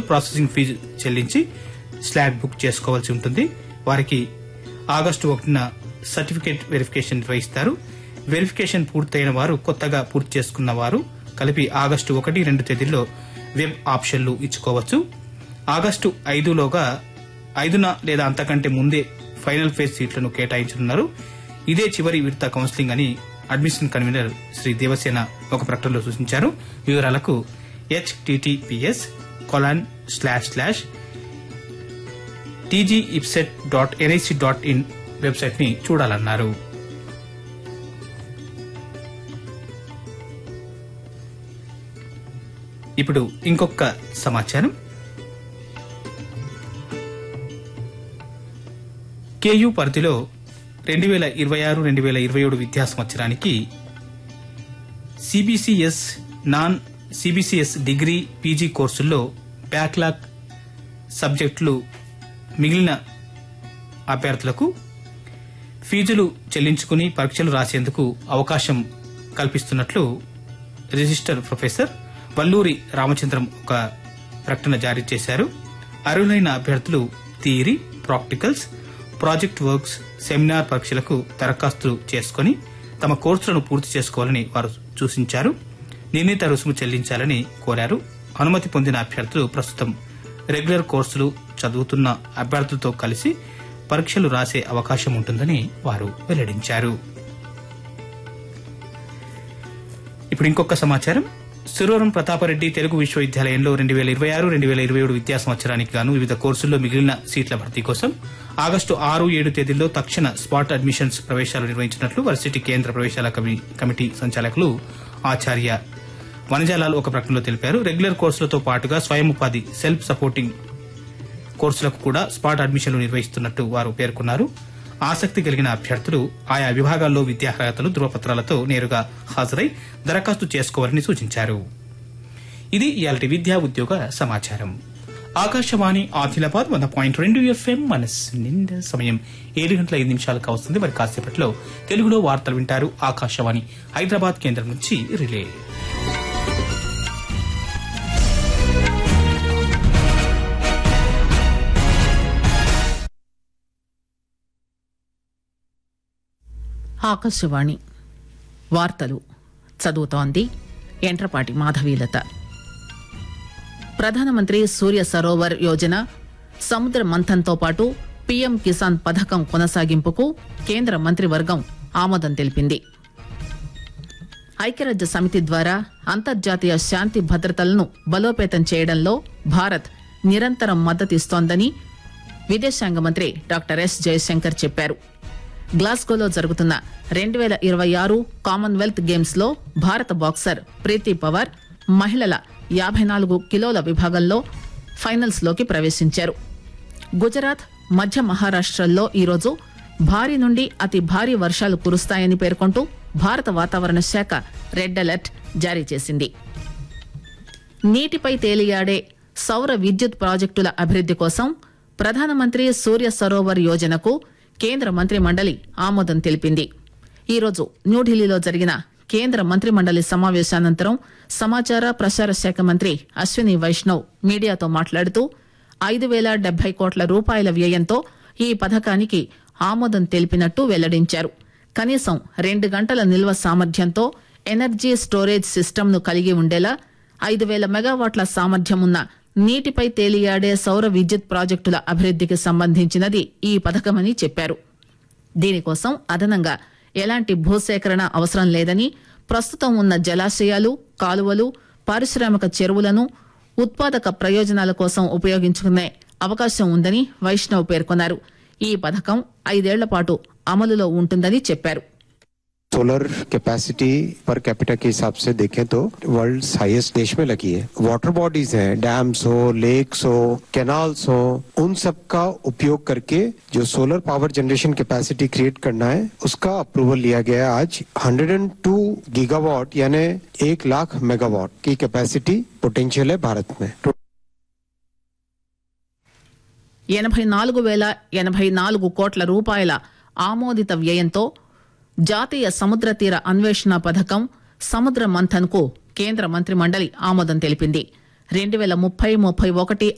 processing fee చెల్లించి slot book చేసుకోవాల్సి ఉంటుంది వారికి ఆగస్టు ఒకటిన సర్టిఫికేట్ వెరిఫికేషన్ నిర్వహిస్తారు వెరిఫికేషన్ పూర్తయిన వారు కొత్తగా పూర్తి చేసుకున్న వారు కలిపి ఆగస్టు ఒకటి రెండు తేదీల్లో వెబ్ ఆప్షన్లు ఇచ్చుకోవచ్చు ఆగస్టు ఐదులోగా ఐదున లేదా అంతకంటే ముందే ఫైనల్ ఫేజ్ సీట్లను కేటాయించనున్నారు ఇదే చివరి విడత కౌన్సిలింగ్ అని అడ్మిషన్ కన్వీనర్ శ్రీ దేవసేన ఒక ప్రకటనలో సూచించారు వివరాలకు HTTPS colon slash slash TG ICET dot NIC dot in website ని చూడాలన్నారు ఇప్పుడు ఇంకొక సమాచారం కేయూ పరిధిలో రెండు వేల ఇరవై ఆరు రెండు వేల ఇరవై ఏడు విద్యా సంవత్సరానికి CBCS non CBCS degree PG కోర్సుల్లో బ్యాక్లాగ్ సబ్జెక్టులు మిగిలిన అభ్యర్థులకు ఫీజులు చెల్లించుకుని పరీక్షలు రాసేందుకు అవకాశం కల్పిస్తున్నట్లు రిజిస్టర్ ప్రొఫెసర్ వల్లూరి రామచంద్రం ఒక ప్రకటన జారీ చేశారు అర్హులైన అభ్యర్థులు theory practicals project works seminar పరీక్షలకు దరఖాస్తులు చేసుకుని తమ కోర్సులను పూర్తి చేసుకోవాలని వారు సూచించారు నిర్ణీత రుసుము చెల్లించాలని కోరారు అనుమతి పొందిన అభ్యర్థులు ప్రస్తుతం రెగ్యులర్ కోర్సులు చదువుతున్న అభ్యర్థులతో కలిసి పరీక్షలు రాసే అవకాశం ఉంటుందని వారు వెల్లడించారు ఇప్పుడు ఇంకొక సమాచారం సురవరం ప్రతాపరెడ్డి తెలుగు విశ్వవిద్యాలయంలో రెండు వేల ఇరవై ఆరు రెండు వేల ఇరవై ఏడు విద్యా సంవత్సరానికి గాను వివిధ కోర్సుల్లో మిగిలిన సీట్ల భర్తీ కోసం ఆగస్టు ఆరు ఏడు తేదీల్లో తక్షణ స్పాట్ అడ్మిషన్స్ ప్రవేశాలు నిర్వహించినట్లు వర్సిటీ కేంద్ర ప్రవేశాల కమి- కమిటీ సంచాలకులు ఆచార్య వనజాలాల్ ఒక ప్రకటనలో తెలిపారు రెగ్యులర్ కోర్సులతో పాటుగా స్వయం ఉపాధి సెల్ఫ్ సపోర్టింగ్ కోర్సులకు కూడా స్పాట్ అడ్మిషన్లు నిర్వహిస్తున్నట్టు వారు పేర్కొన్నారు ఆసక్తి కలిగిన అభ్యర్థులు ఆయా విభాగాల్లో విద్యార్హతలు ధృవపత్రాలతో నేరుగా హాజరై దరఖాస్తు చేసుకోవాలని సూచించారు ఇది ఇయాలటి విద్యా ఉద్యోగ సమాచారం ఆకాశవాణి ఆదిలాబాద్ వంద పాయింట్ రెండు ఎఫ్ఎం మనస్సు నిండా సమయం ఏడు గంటల ఐదు నిమిషాలు కావస్తుంది మరి కాసేపట్లో తెలుగులో వార్తలు వింటారు ఆకాశవాణి హైదరాబాద్ కేంద్రం నుంచి రిలే ఆకాశవాణి వార్తలు చదువుతోంది ఎంట్రపాటి మాధవీలత ప్రధానమంత్రి సూర్య సరోవర్ యోజన సముద్ర మంథన్తో పాటు పీఎం కిసాన్ పథకం కొనసాగింపుకు కేంద్ర మంత్రివర్గం ఆమోదం తెలిపింది ఐక్యరాజ్య సమితి ద్వారా అంతర్జాతీయ శాంతి భద్రతలను బలోపేతం చేయడంలో భారత్ నిరంతరం మద్దతిస్తోందని విదేశాంగ మంత్రి డాక్టర్ ఎస్ జయశంకర్ చెప్పారు గ్లాస్గోలో జరుగుతున్న రెండు వేల ఇరవై ఆరు కామన్వెల్త్ గేమ్స్ లో భారత బాక్సర్ ప్రీతి పవార్ మహిళల యాభై నాలుగు కిలోల విభాగంలో ఫైనల్స్ లోకి ప్రవేశించారు గుజరాత్ మధ్య మహారాష్టల్లో ఈరోజు భారీ నుండి అతి భారీ వర్షాలు కురుస్తాయని పేర్కొంటూ భారత వాతావరణ శాఖ రెడ్ అలర్ట్ జారీ చేసింది నీటిపై తేలియాడే సౌర విద్యుత్ ప్రాజెక్టుల అభివృద్ది కోసం ప్రధానమంత్రి సూర్య సరోవర్ యోజనకు కేంద్ర మంత్రి మండలి ఆమోదం తెలిపింది ఈరోజు న్యూఢిల్లీలో జరిగిన కేంద్ర మంత్రి మండలి సమావేశానంతరం సమాచార ప్రసార శాఖ మంత్రి అశ్విని వైష్ణవ్ మీడియాతో మాట్లాడుతూ ఐదు వేల డెబ్బై కోట్ల రూపాయల వ్యయంతో ఈ పథకానికి ఆమోదం తెలిపినట్టు వెల్లడించారు కనీసం రెండు గంటల నిల్వ సామర్థ్యంతో ఎనర్జీ స్టోరేజ్ సిస్టమ్ను కలిగి ఉండేలా ఐదు వేల మెగావాట్ల సామర్థ్యం ఉన్న నీటిపై తేలియాడే సౌర విద్యుత్ ప్రాజెక్టుల అభివృద్దికి సంబంధించినది ఈ పథకమని చెప్పారు దీనికోసం అదనంగా ఎలాంటి భూసేకరణ అవసరం లేదని ప్రస్తుతం ఉన్న జలాశయాలు కాలువలు పారిశ్రామిక చెరువులను ఉత్పాదక ప్రయోజనాల కోసం ఉపయోగించుకునే అవకాశం ఉందని వైష్ణవ్ పేర్కొన్నారు ఈ పథకం ఐదేళ్ల పాటు అమలులో ఉంటుందని చెప్పారు सोलर कैपेसिटी पर कैपिटा के हिसाब से देखें तो वर्ल्ड हाईएस्ट देश में लगी है वाटर बॉडीज हैं डैम्स हो लेक्स हो कैनाल्स हो उन सब का उपयोग करके जो solar power generation capacity create करना है उसका अप्रूवल लिया गया है आज 102 गीगावाट यानी एक लाख मेगावाट की कैपेसिटी पोटेंशियल है भारत में ఎనభై నాలుగు వేల ఎనభై నాలుగు కోట్ల రూపాయల ఆమోదిత వ్యయంతో జాతీయ సముద్ర తీర అన్వేషణ పథకం సముద్ర మంథన్ కు కేంద్ర మంత్రి మండలి ఆమోదం తెలిపింది రెండు వేల ముప్పై ముప్పై ఒకటి